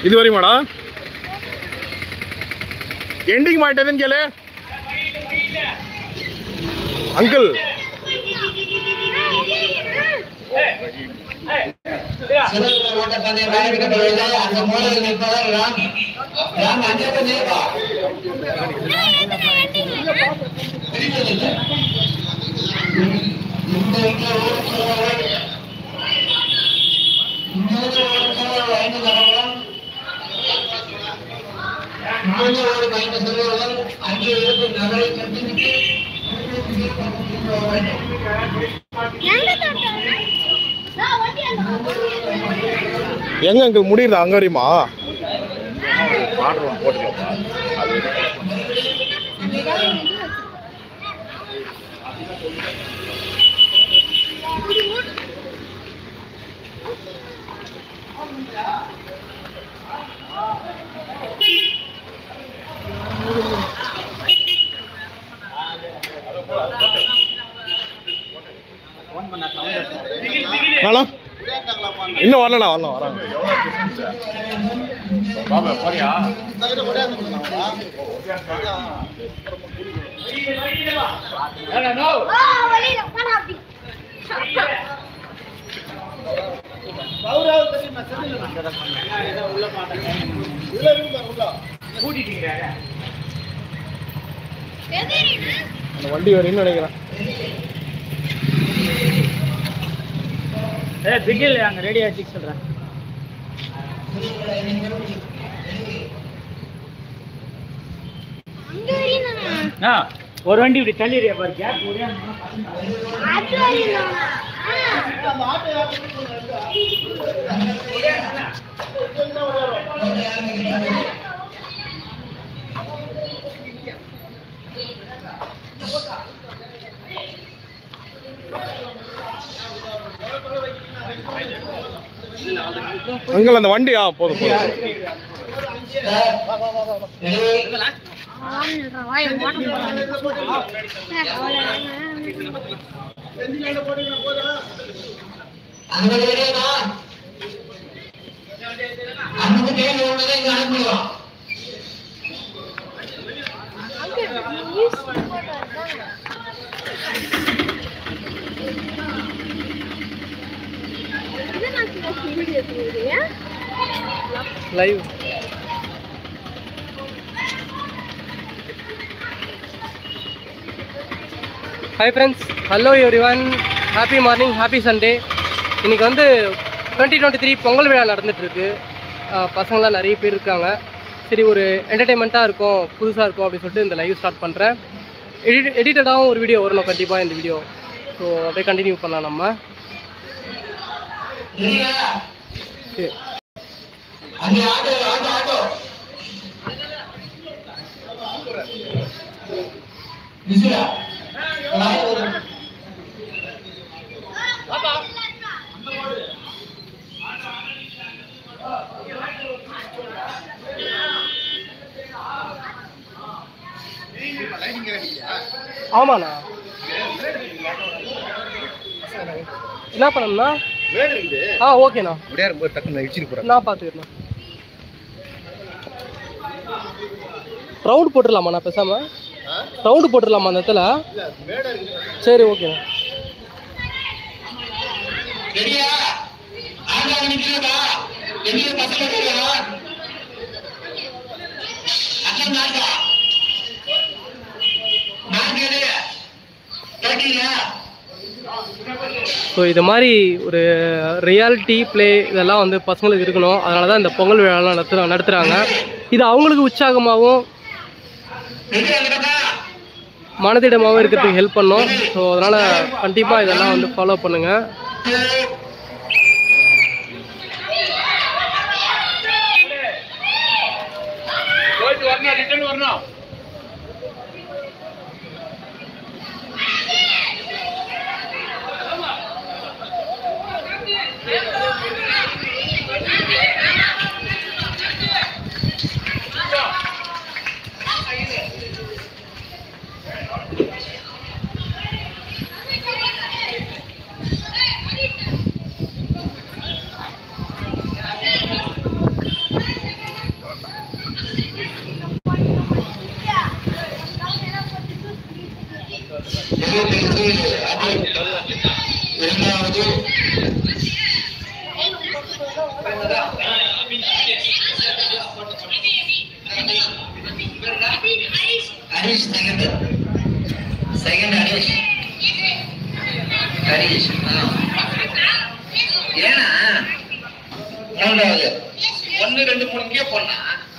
இது வரையுமாடா ending point எதுன்னு கேளு அங்கிள் சிறுவர் ஓட்டப்பந்தயம் ஆரம்பிக்கப்படுகிறது அந்த மூலையில் நிற்பவர் ராம் ராம் அங்கே நிற்பா இந்த வீட்டில் ஓடும் சிறுவர்கள் இந்த வீட்டில் ஓடும் சிறுவர்கள் ஐந்து நபர்களும் இங்கே ஓடும் ஐந்து சிறுவர்கள் அங்கே இருக்கும் நபரை கண்டுபிடித்து எங்க அங்கிள் முடியுதா அங்க வரையுமா வேணா இன்னும் வரலண்ணா வரலாம் வராங்க அந்த வண்டி வரையும் நினைக்கிறேன் ஏ பிகில் அங்கே ரெடி ஆச்சு சொல்கிறேன் ஆ ஒரு வண்டி இப்படி தள்ளிடுறியா பாரு கேப் ஒரே அங்கிள் அந்த வண்டி ஆ போதும் போதும் அந்த வேலையா அந்த தேவை உள்ளதை இங்க அனுப்பிடுவோம் live hi friends hello everyone happy morning happy Sunday இன்னைக்கு வந்து டுவெண்ட்டி டுவெண்ட்டி த்ரீ பொங்கல் விழா நடந்துட்டுருக்கு பசங்களாம் நிறைய பேர் இருக்காங்க சரி ஒரு என்டர்டெயின்மெண்ட்டாக இருக்கும் புதுசாக இருக்கும் அப்படின்னு சொல்லிட்டு இந்த லைவ் ஸ்டார்ட் பண்ணுறேன் எடிட் எடிட்டடாகவும் ஒரு வீடியோ வரணும் கண்டிப்பாக இந்த வீடியோ ஸோ அப்படியே கண்டினியூ பண்ணலாம் நம்ம சரி அங்க ஆட்டோ ஆட்டோ ஆட்டோ விசுலா ஆமாண்ணா என்ன பண்ணணும்னா ஆ ஓகேண்ணா நான் பார்த்துக்கிறேண்ணா ரவுண்டு போட்டுடலாமாண்ணா பேசாம ரவுண்டு போட்டுடலாமா அந்த இடத்துல சரி ஓகேண்ணா ரெடியா ஆட்டோ நிக்கிறதா வெளிய பசங்க இருக்கா அண்ணன் நாட்டா நாட்டே கேட்டீங்க ஸோ இது மாதிரி ஒரு ரியாலிட்டி ப்ளே இதெல்லாம் வந்து பசங்களுக்கு இருக்கணும் அதனால தான் இந்த பொங்கல் விழாலாம் நடத்துற நடத்துகிறாங்க இது அவங்களுக்கு உற்சாகமாகவும் ரெடியா இருக்கா மனதிடமாகவும் இருக்கிறதுக்கு ஹெல்ப் பண்ணும் ஸோ அதனால் கண்டிப்பாக இதெல்லாம் வந்து ஃபாலோ பண்ணுங்கள் ஹரிஷ் செகண்ட் செகண்ட் ஹரிஷ் ஹரிஷ் ஆ. ஏன்னா மூன்றாவது ஒன்னு ரெண்டு மூணு இங்கே போனா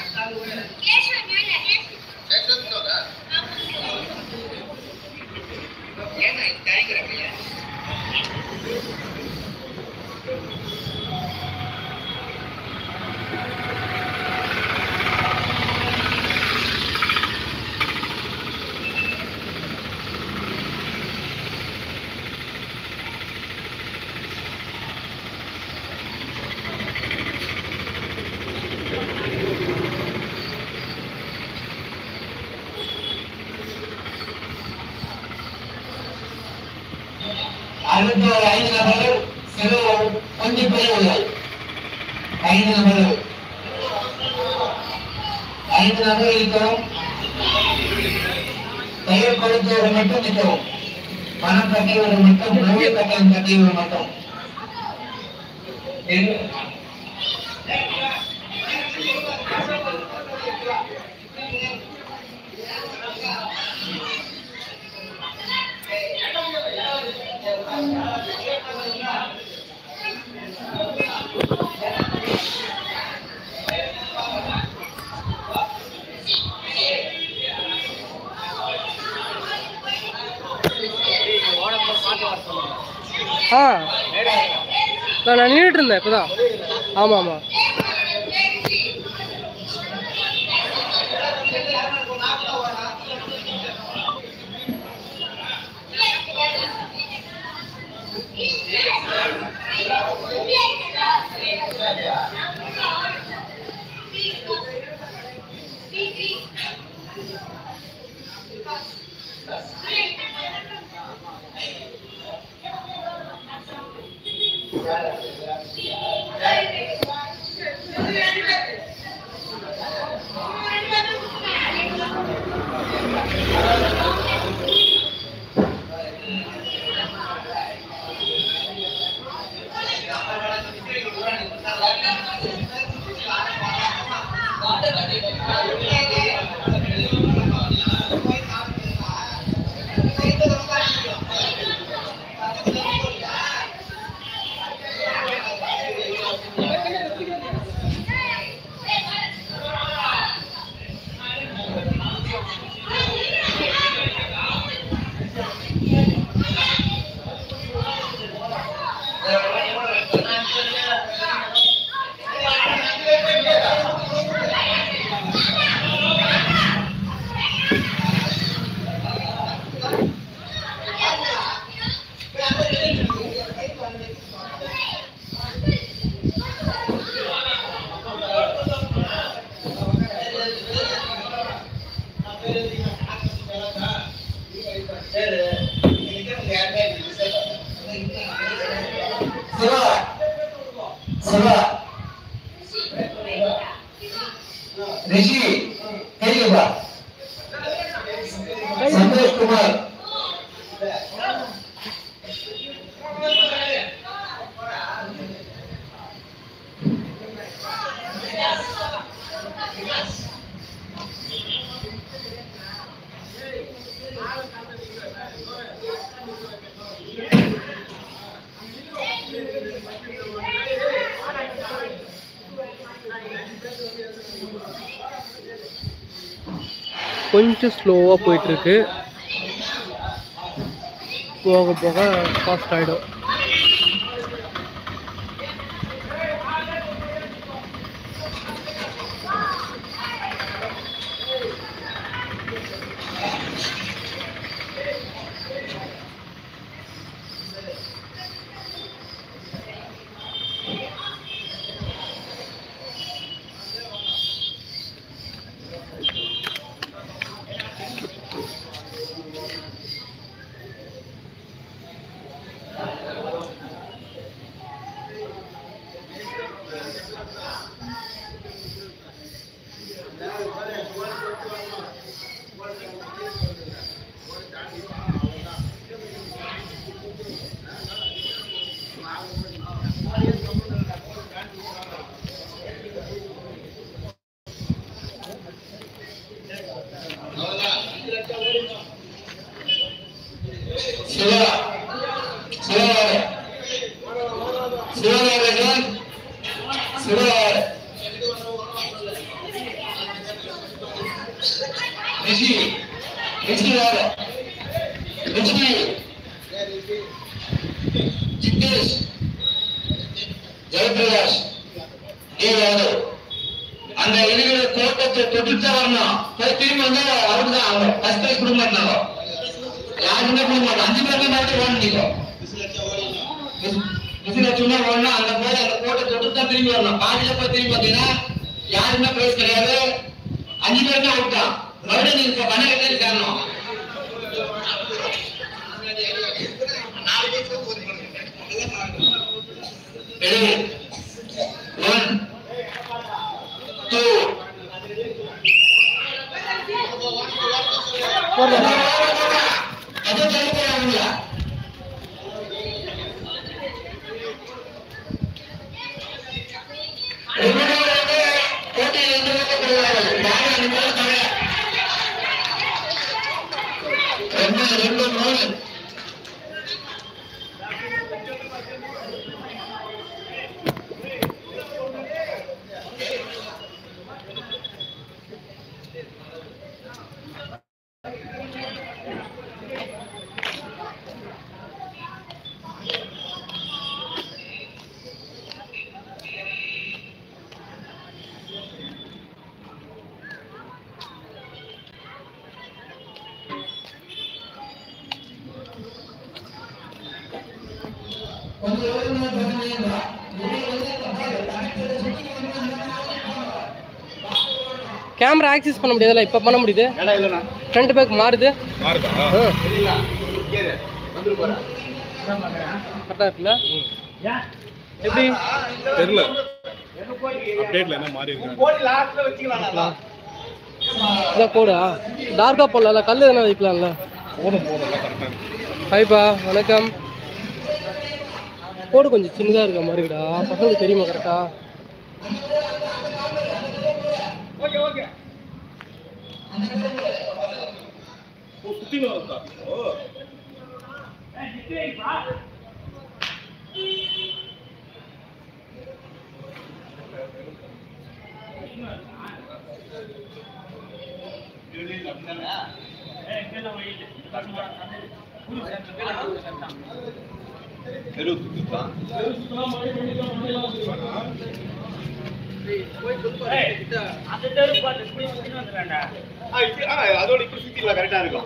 ஏன்னா காய்க்கிறாங்க அடுத்த ஒரு ஐந்து நபர்கள் சிறு கொஞ்சம் பெரியவர்கள் ஐந்து நபர்கள் ஐந்து நபர்கள் இருக்கிறோம் பெயர் கொடுத்தவர்கள் மட்டும் நிற்கவும் பணம் கட்டியவர்கள் மட்டும் நோய கட்டணம் கட்டியவர்கள் மட்டும் எங்க- ஆ நான் நான் நின்றுட்டு இருந்தேன் இப்போதான் ஆமாம் ஆமாம் சிவா சிவா ரிஷி கேளுப்பா சந்தோஷ் குமார் கொஞ்சம் ஸ்லோவாக போயிட்டுருக்கு போக போக ஃபாஸ்ட் ஆகிடும் அவ்வளவுதான் சிவா சிவகார சிவகாரன் சிவகார ரிஷி ரிஷி வேற ரிஷி ஜித்தேஷ் ஜெயபிரகாஷ் ஏ யாதவ் அந்த இளைஞர தோட்டத்தை தொட்டுட்டு தான் வரணும் போய் திரும்பி வந்து அவருக்கு தான் அவங்க ஃபர்ஸ்ட் பிரைஸ் கொடுக்க மாட்டாங்க யாருமே கொடுக்க மாட்டோம் அஞ்சு பேருக்கு மட்டும் ஓடணும் நீங்க விசில சும்மா ஓடணும் அந்த போய் அந்த கோட்டை தொட்டு தான் திரும்பி வரணும் பாதியில போய் திரும்பி பார்த்தீங்கன்னா யாருமே பிரைஸ் கிடையாது அஞ்சு பேருக்கு அவுட் தான் மறுபடியும் நீங்க பண்ண கட்டே காரணம் Ready? One, two. அது தடுக்கிறாங்களா ரெண்டு ரெண்டு மூணு கேமரா ஆக்சஸ் பண்ண முடியாதுல்ல இப்போ பண்ண முடியுது ஃப்ரண்ட் பேக் மாறுது மாறுதா கரெக்டாக இருக்குல்ல எப்படி தெரியல அப்டேட்ல என்ன மாறி இருக்காங்க இதான் கோடா டார்க்காக போடல கல் எதனா வைக்கலாம்ல போதும் போதும் எல்லாம் கரெக்டாக இருக்கு ஹாய்ப்பா வணக்கம் கோடு கொஞ்சம் சின்னதாக இருக்க மாதிரிடா பசங்களுக்கு தெரியுமா கரெக்டா சுத்தி வருதா ஓ அதோட இப்படி சுத்தில கரெக்டா இருக்கும்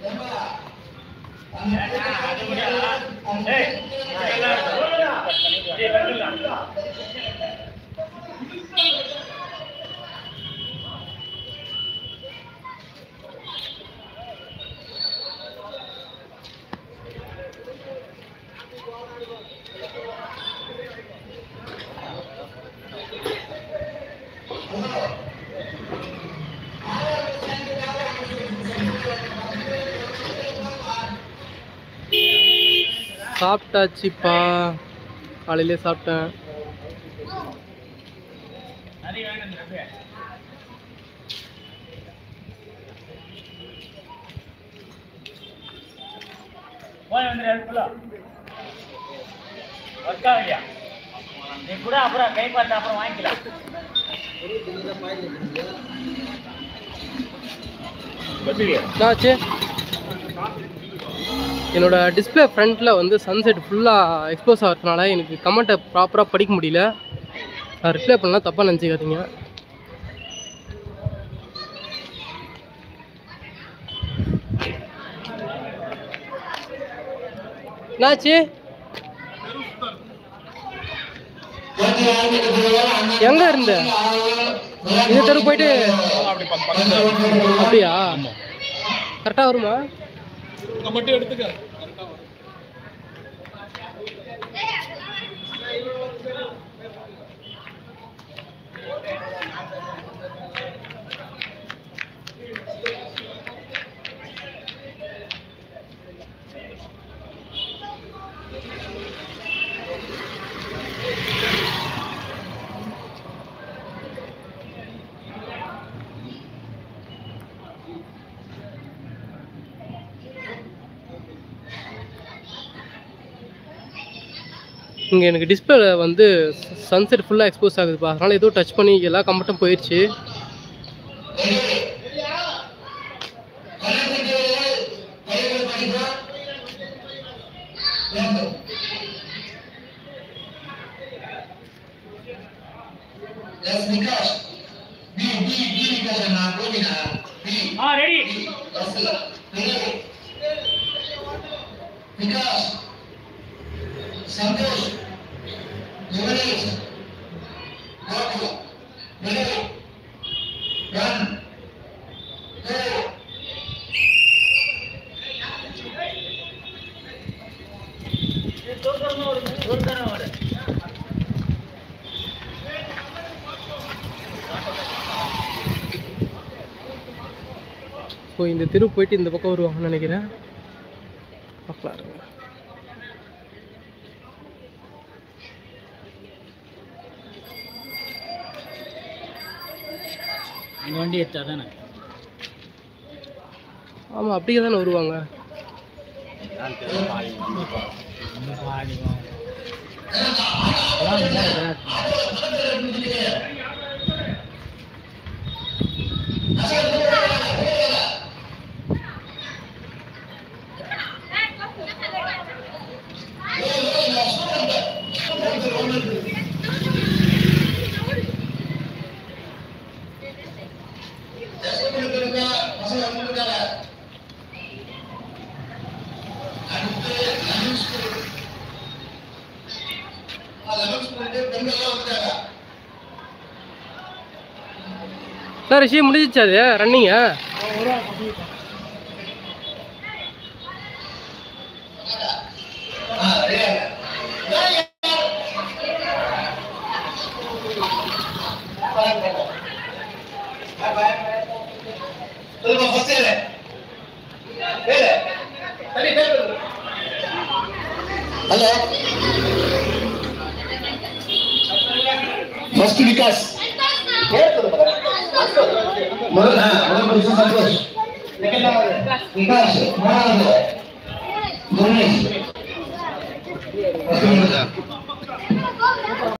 சாப்பிட்டாச்சுப்பா காலையிலே சாப்பிட்டேன் போய் வந்துடு அதுக்குள்ள ஒர்க் ஆகலையா நீ கூட அப்புறம் கை பார்த்து அப்புறம் வாங்கிக்கலாம் என்னாச்சு என்னோட டிஸ்பிளே ஃப்ரண்ட்டில் வந்து சன்செட் ஃபுல்லாக எக்ஸ்போஸ் ஆகிறதுனால எனக்கு கமெண்ட்டை ப்ராப்பராக படிக்க முடியல நான் ரிப்ளை பண்ணலாம் தப்பாக நினச்சிக்காதீங்க என்னாச்சு எங்க இருந்த இந்த தெரு போயிட்டு அப்படி பக்க- பக்கத்துல அப்படியா கரெக்டாக வருமா இதை மட்டும் எடுத்துக்க இங்கே எனக்கு டிஸ்பிளே வந்து சன்செட் ஃபுல்லாக எக்ஸ்போஸ் ஆகுதுப்பா அதனால் ஏதோ டச் பண்ணி எல்லா கம்பட்டும் போயிடுச்சு Yes, Vikas. B, B, B, Vikas அண்ணா, கோவினா. B. ஆ ready Yes, ready. Vikas. Santosh. Yogesh. Gopi. Ready. One. Go. ஒரு தரம் வர ஸோ இந்த தெரு போயிட்டு இந்த பக்கம் வருவாங்கன்னு நினைக்கிறேன் பார்க்கலாம் இருங்க அந்த வண்டி எடுத்தா தானே ஆமாம் அப்படியே தானே வருவாங்க சார் ரிஷி முடிஞ்சிச்சு அது ரன்னிங்க சொல்லுங்க ஃபர்ஸ்ட் ஏறு ஏறு சரி பேர் ஹலோ ஃபர்ஸ்ட் விகாஸ் முதல் ஆ, முதல் பரிசு சந்தோஷ் விகாஸ் மூணாவது குணேஷ்